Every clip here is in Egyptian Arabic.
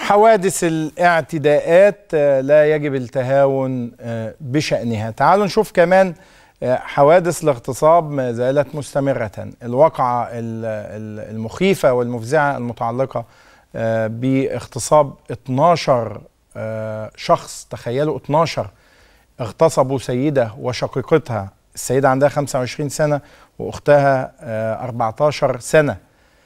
حوادث الاعتداءات لا يجب التهاون بشأنها تعالوا نشوف كمان حوادث الاغتصاب ما زالت مستمرة الواقعة المخيفة والمفزعة المتعلقة باغتصاب 12 شخص تخيلوا 12 اغتصبوا سيدة وشقيقتها السيدة عندها 25 سنة وأختها 14 سنة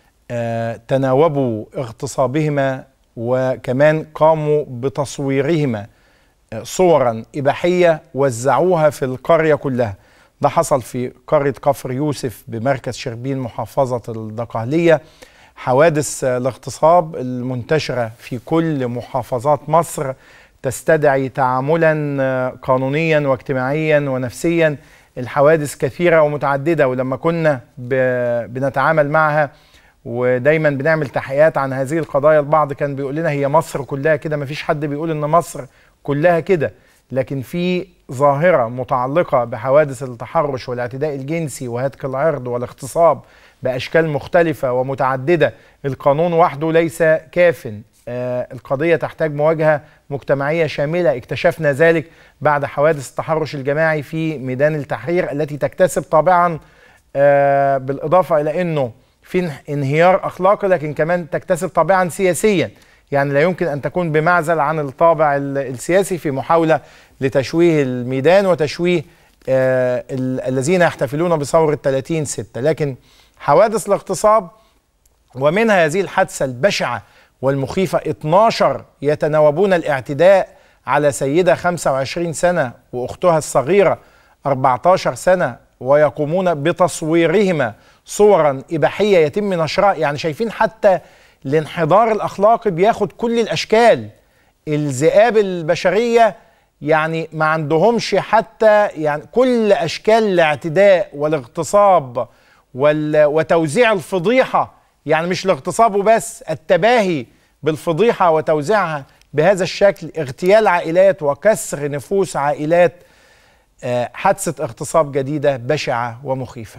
تناوبوا اغتصابهما وكمان قاموا بتصويرهما صورا إباحية وزعوها في القرية كلها ده حصل في قرية كفر يوسف بمركز شربين محافظة الدقهلية حوادث الاغتصاب المنتشرة في كل محافظات مصر تستدعي تعاملا قانونيا واجتماعيا ونفسيا الحوادث كثيرة ومتعددة ولما كنا بنتعامل معها ودايما بنعمل تحقيقات عن هذه القضايا البعض كان بيقول لنا هي مصر كلها كده مفيش حد بيقول ان مصر كلها كده لكن في ظاهرة متعلقة بحوادث التحرش والاعتداء الجنسي وهتك العرض والاغتصاب بأشكال مختلفة ومتعددة القانون وحده ليس كاف آه القضية تحتاج مواجهة مجتمعية شاملة اكتشفنا ذلك بعد حوادث التحرش الجماعي في ميدان التحرير التي تكتسب طابعا آه بالإضافة إلى أنه في انهيار أخلاقي لكن كمان تكتسب طابعا سياسيا يعني لا يمكن أن تكون بمعزل عن الطابع السياسي في محاولة لتشويه الميدان وتشويه آه الذين يحتفلون بثورة 30 ستة لكن حوادث الاغتصاب ومنها هذه الحادثة البشعة والمخيفة 12 يتناوبون الاعتداء على سيدة 25 سنة وأختها الصغيرة 14 سنة ويقومون بتصويرهما صورا إباحية يتم نشرها يعني شايفين حتى الانحدار الأخلاقي بياخد كل الأشكال الذئاب البشرية يعني ما عندهمش حتى يعني كل أشكال الاعتداء والاغتصاب وتوزيع الفضيحة يعني مش الاغتصاب وبس التباهي بالفضيحة وتوزيعها بهذا الشكل اغتيال عائلات وكسر نفوس عائلات حادثة اغتصاب جديدة بشعة ومخيفة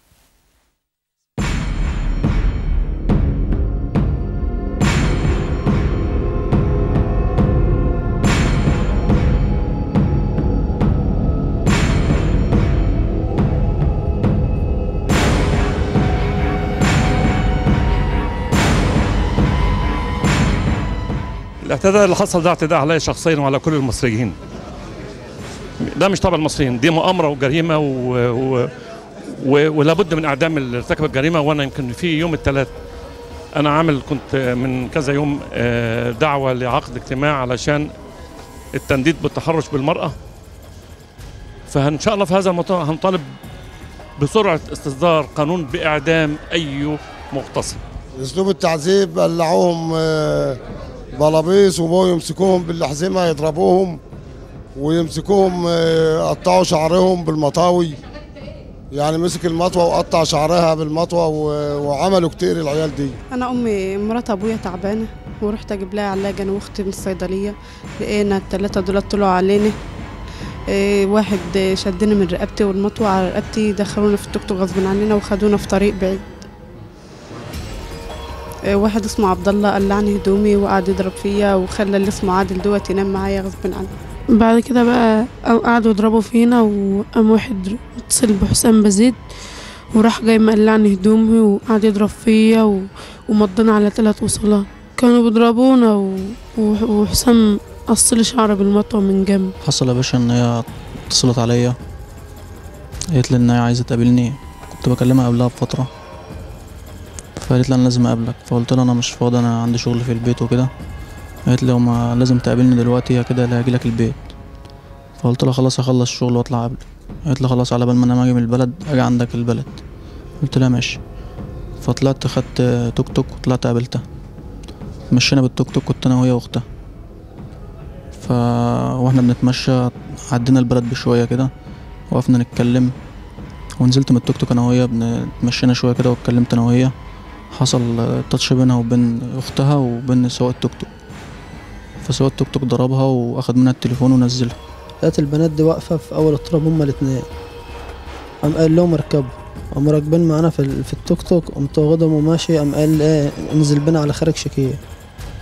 الاعتداء اللي حصل ده اعتداء علي شخصيا وعلى كل المصريين ده مش طبع المصريين دي مؤامره وجريمه و... و... و... ولابد من اعدام اللي ارتكب الجريمه وانا يمكن في يوم الثلاث انا عامل كنت من كذا يوم دعوه لعقد اجتماع علشان التنديد بالتحرش بالمراه فان شاء الله في هذا الموضوع هنطالب بسرعه استصدار قانون باعدام اي مغتصب اسلوب التعذيب قلعوهم بلابيس وبقوا يمسكوهم بالاحزمه يضربوهم ويمسكوهم يقطعوا شعرهم بالمطاوي يعني مسك المطوه وقطع شعرها بالمطوه وعملوا كتير العيال دي انا امي مرات ابويا تعبانه ورحت اجيب لها علاج انا واختي من الصيدليه لقينا الثلاثه دول طلعوا علينا إيه واحد شدني من رقبتي والمطوه على رقبتي دخلونا في التوك توك غصب عننا وخدونا في طريق بعيد واحد اسمه عبد الله قلعني هدومي وقعد يضرب فيا وخلى اللي اسمه عادل دوت ينام معايا غصب عني بعد كده بقى قعدوا يضربوا فينا وقام واحد اتصل بحسام بزيد وراح جاي مقلعني هدومي وقعد يضرب فيا و... ومضينا على ثلاث وصلات كانوا بيضربونا و... وحسام قصلي شعري بالمطوة من جنب حصل يا باشا ان هي اتصلت عليا قالت لي ان هي عايزه تقابلني كنت بكلمها قبلها بفتره فقالت لي انا لازم اقابلك فقلت لها انا مش فاضي انا عندي شغل في البيت وكده قالت لي هما لازم تقابلني دلوقتي يا كده اللي هجيلك البيت فقلت لها خلاص هخلص الشغل واطلع اقابلك قالت لي خلاص على بال ما انا اجي من البلد اجي عندك البلد قلت لها ماشي فطلعت خدت توك توك وطلعت قابلتها مشينا بالتوك توك كنت انا وهي واختها ف واحنا بنتمشى عدينا البلد بشويه كده وقفنا نتكلم ونزلت من التوك توك انا وهي بنتمشينا شويه كده واتكلمت انا وهي حصل تاتش بينها وبين اختها وبين سواق التوك توك فسواق التوك توك ضربها واخد منها التليفون ونزلها لقيت البنات دي واقفه في اول التراب هما الاتنين قام قال لهم اركبوا قاموا راكبين معانا في, في التوك توك قمت واخدهم وماشي قام قال ايه انزل بينا على خارج شكيه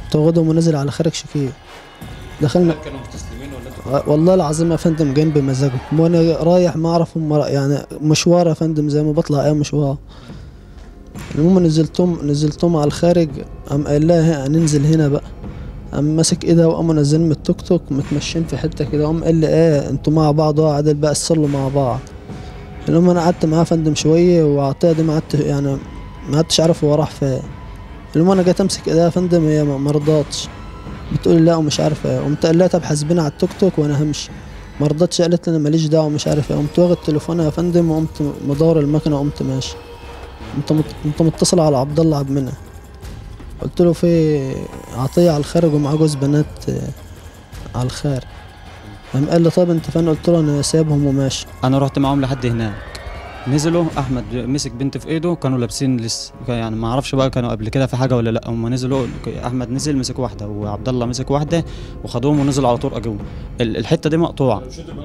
كنت واخدهم ونازل على خارج شكيه دخلنا كانوا مستسلمين ولا آه، والله العظيم يا فندم جايين بمزاجهم وانا رايح ما اعرف هم را- يعني مشوار يا فندم زي ما بطلع اي مشوار المهم نزلتهم نزلتهم على الخارج قام قايل لها هننزل هنا بقى قام ماسك ايدها وقاموا نازلين من التوك توك متمشين في حته كده قام قال لي ايه انتوا مع بعض اه عادل بقى صلوا مع بعض المهم انا قعدت معاه يا فندم شويه وعطيه دي ما قعدت يعني ما قعدتش عارف هو راح فين المهم انا جيت امسك ايديها يا فندم هي ما ما رضتش بتقول لا ومش عارف ايه قمت قال لها طب حاسبيني على التوك توك وانا همشي ما رضتش قالت لي انا ماليش دعوه ومش عارف ايه قمت واخد تليفونها يا فندم وقمت مدور المكنه وقمت ماشي قمت مت- قمت متصل على عبد الله عبد منعم قلت له في عطيه على الخارج ومعاه جوز بنات آه، على الخارج قام قال لي طب انت فين قلت له انا سايبهم وماشي انا رحت معاهم لحد هناك نزلوا احمد مسك بنت في ايده كانوا لابسين لسه كان- يعني ما اعرفش بقى كانوا قبل كده في حاجه ولا لا هم نزلوا احمد نزل مسك واحده وعبد الله مسك واحده وخدوهم ونزلوا على طرقه جوه ال- الحته دي مقطوعه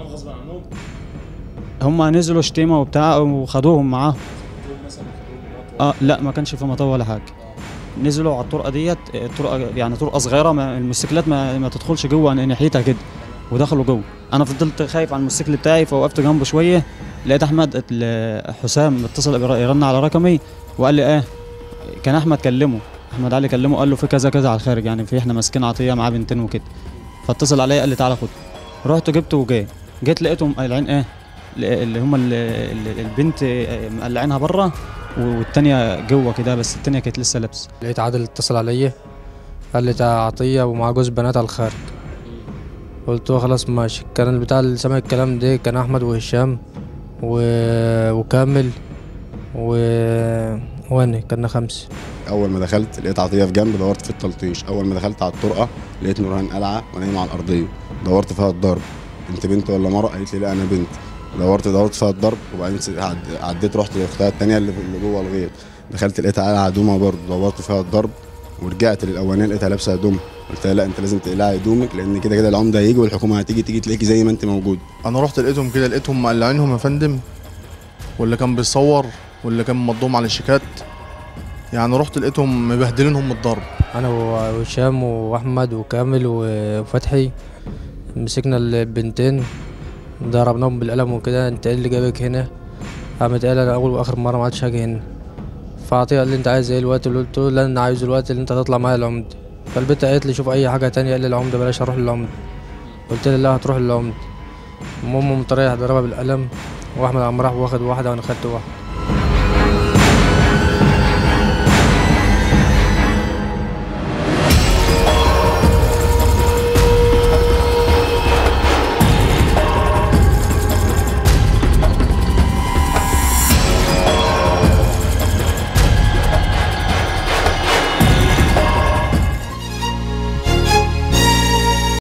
هم نزلوا شتيمه وبتاع وخدوهم معاهم اه لا ما كانش في مطار ولا حاجه نزلوا على الطرقه ديت الطرقه يعني طرقه صغيره ما الموتوسيكلات ما, ما تدخلش جوه ناحيتها كده ودخلوا جوه انا فضلت خايف على الموتوسيكل بتاعي فوقفت جنبه شويه لقيت احمد ال- حسام اتصل يرن على رقمي وقال لي ايه كان احمد كلمه احمد علي كلمه قال له في كذا كذا على الخارج يعني في احنا ماسكين عطيه معاه بنتين وكده فاتصل عليا قال لي تعالى خد رحت جبته وجاي جيت لقيتهم قالعين ايه ل- اللي هم ال- ال- البنت مقلعينها بره والتانية جوه كده بس التانية كانت لسه لابسه لقيت عادل اتصل عليا قال لي ده عطية ومعاه جوز بنات على الخارج قلت له خلاص ماشي كان البتاع اللي سمع الكلام ده كان احمد وهشام و... وكامل و وانا كنا خمسة اول ما دخلت لقيت عطيه في جنب دورت في التلطيش اول ما دخلت على الطرقه لقيت نورهان قلعه ونايمه على الارضيه دورت فيها الضرب انت بنت ولا مرأة قالت لي لا انا بنت دورت دورت فيها الضرب وبعدين س- عد- عديت رحت لاختها التانية اللي اللي جوه الغيط دخلت لقيتها قلعه هدومها برضه دورت فيها الضرب ورجعت للاولانيه لقيتها لابسه هدومها قلت لها لا انت لازم تقلعي هدومك لان كده كده العمده هيجي والحكومه هتيجي تيجي تلاقيكي زي ما انت موجود انا رحت لقيتهم كده لقيتهم مقلعينهم يا فندم واللي كان بيصور واللي كان مضوم على الشيكات يعني رحت لقيتهم مبهدلينهم من الضرب انا وهشام واحمد وكامل وفتحي مسكنا البنتين ضربناهم بالقلم وكده انت ايه اللي جابك هنا قامت قال انا اول واخر مره ما عادش هاجي هنا فعطيه قال لي انت عايز ايه الوقت اللي قلت له لا انا عايز الوقت اللي انت تطلع معايا العمده فالبنت قالت لي شوف اي حاجه تانية قال لي العمده بلاش اروح للعمده قلت لها لا هتروح للعمده المهم قمت رايح ضربها بالقلم واحمد عم راح واخد واحده وانا خدت واحده